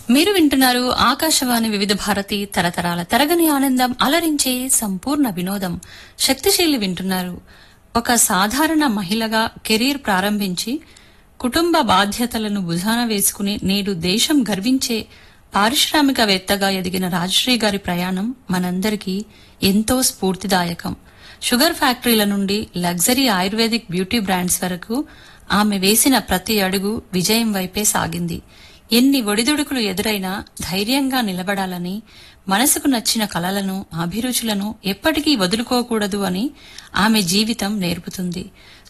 మీరు వింటున్నారు ఆకాశవాణి వివిధ భారతి తరతరాల తరగని ఆనందం అలరించే సంపూర్ణ వినోదం శక్తిశీలి వింటున్నారు ఒక సాధారణ మహిళగా కెరీర్ ప్రారంభించి కుటుంబ బాధ్యతలను భుజాన వేసుకుని నేడు దేశం గర్వించే పారిశ్రామికవేత్తగా ఎదిగిన రాజశ్రీ గారి ప్రయాణం మనందరికీ ఎంతో స్ఫూర్తిదాయకం షుగర్ ఫ్యాక్టరీల నుండి లగ్జరీ ఆయుర్వేదిక్ బ్యూటీ బ్రాండ్స్ వరకు ఆమె వేసిన ప్రతి అడుగు విజయం వైపే సాగింది ఎన్ని ఒడిదుడుకులు ఎదురైనా ధైర్యంగా నిలబడాలని మనసుకు నచ్చిన కలలను అభిరుచులను ఎప్పటికీ వదులుకోకూడదు అని ఆమె జీవితం నేర్పుతుంది